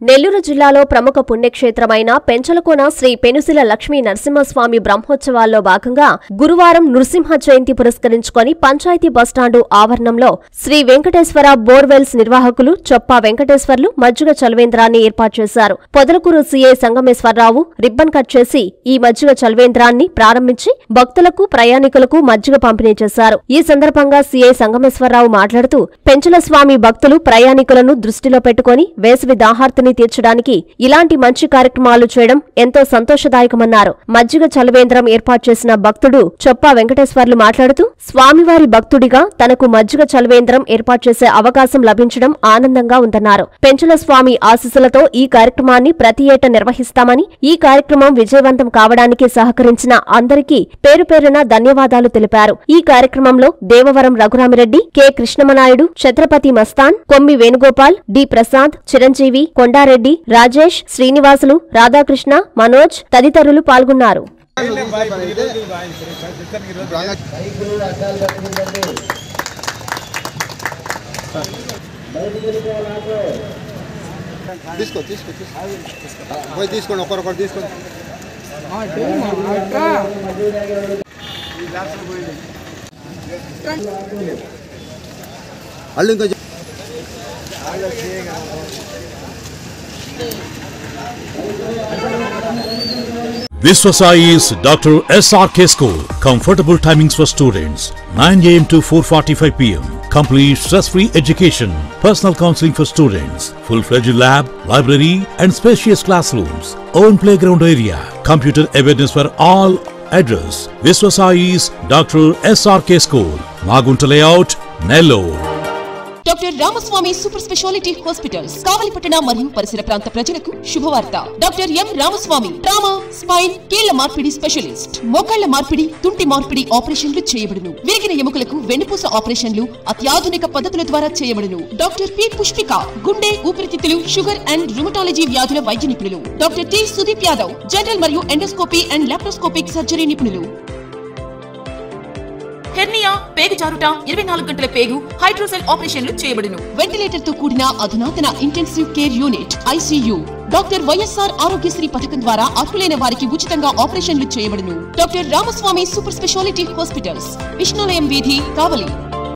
నెల్లూరు జిల్లాలో ప్రముఖ పుణ్యక్షేత్రమైన పెంచలకోన శ్రీ పెనుసిల లక్ష్మీ నరసింహస్వామి బ్రహ్మోత్సవాల్లో భాగంగా గురువారం నృసింహ జయంతి పురస్కరించుకొని పంచాయతీ బస్టాండు ఆవరణంలో శ్రీ వెంకటేశ్వర బోర్వెల్స్ నిర్వాహకులు చొప్పా వెంకటేశ్వర్లు మజ్జిగ చలవేంద్రాన్ని ఏర్పాటు చేశారు Podalakuru CI Sangameswararao ribbon cut చేసి ఈ మజ్జిగ చలవేంద్రాన్ని ప్రారంభించి భక్తులకు ప్రయాణికులకు మజ్జిగ పంపిణీ చేశారు ఈ సందర్భంగా సీఐ సంగమేశ్వరరావు మాట్లాడుతూ పెంచల స్వామి భక్తులు ప్రయాణికులను దృష్టిలో పెట్టుకుని వేసవి దాహార్తిని తీర్చడానికి ఇలాంటి మంచి కార్యక్రమాలు చేయడం ఎంతో సంతోషదాయకమన్నారు మజ్జిగ చలవేంద్రం ఏర్పాటు చేసిన భక్తుడు చొప్పా వెంకటేశ్వర్లు మాట్లాడుతూ స్వామివారి భక్తుడిగా తనకు మజ్జిగ చలవేంద్రం ఏర్పాటు చేసే అవకాశం లభించడం ఆనందంగా ఉందన్నారు పెంచల స్వామి ఆశీస్సులతో ఈ కార్యక్రమాన్ని ప్రతి ఏటా నిర్వహిస్తామని ఈ కార్యక్రమం విజయవంతం కావడానికి సహకరించిన అందరికీ పేరు పేరున ధన్యవాదాలు తెలిపారు ఈ కార్యక్రమంలో దేవవరం రఘురామిరెడ్డి కె కృష్ణమనాయుడు ఛత్రపతి మస్తాన్ కొమ్మి వేణుగోపాల్ డి ప్రసాద్ చిరంజీవి కొండారెడ్డి రాజేష్ శ్రీనివాసులు రాధాకృష్ణ మనోజ్ తదితరులు పాల్గొన్నారు తీసుకో తీసుకో తీసుకో పోయి తీసుకోండి ఒకరొకరు తీసుకోండి అల్లు ఇంకా చెప్- Viswasai's Dr. SRK School. Comfortable timings for students 9 am to 4:45 pm. Complete stress-free education. Personal counseling for students. Full-fledged lab, library, and spacious classrooms. Own playground area. Computer awareness for all. Address: Viswasai's Dr. SRK School. Magunta Layout, Nellore. Doctor Ramaswamy super speciality hospitals కావలిపట్టణ మరియు పరిసర ప్రాంత ప్రజలకు శుభవార్త doctor M Ramaswamy trauma spine కీళ్ల మార్పిడి specialist మోకాళ్ల మార్పిడి తుంటి మార్పిడి ఆపరేషన్లు చేయబడును విరిగిన ఎముకలకు వెన్నుపూస ఆపరేషన్లు అత్యాధునిక పద్ధతుల ద్వారా చేయబడును డాక్టర్ పి పుష్పిక గుండె ఊపిరితిత్తులు షుగర్ అండ్ రుమటాలజీ వ్యాధుల వైద్య నిపుణులు doctor T Sudeep Yadav general మరియు ఎండోస్కోపీ అండ్ లాప్రోస్కోపిక్ సర్జరీ నిపుణులు హెర్నియా పేగు జారుట ఇరవై నాలుగు గంటల పేగు హైడ్రోసెల్ ఆపరేషన్లు చేయబడును వెంటిలేటర్ తో కూడిన అధునాతన intensive care unit ICU doctor YSR Aarogyasri పథకం ద్వారా అర్హులైన వారికి ఉచితంగా ఆపరేషన్లు చేయబడును doctor Ramaswamy super speciality hospitals Vishnulayam వీధి కావలి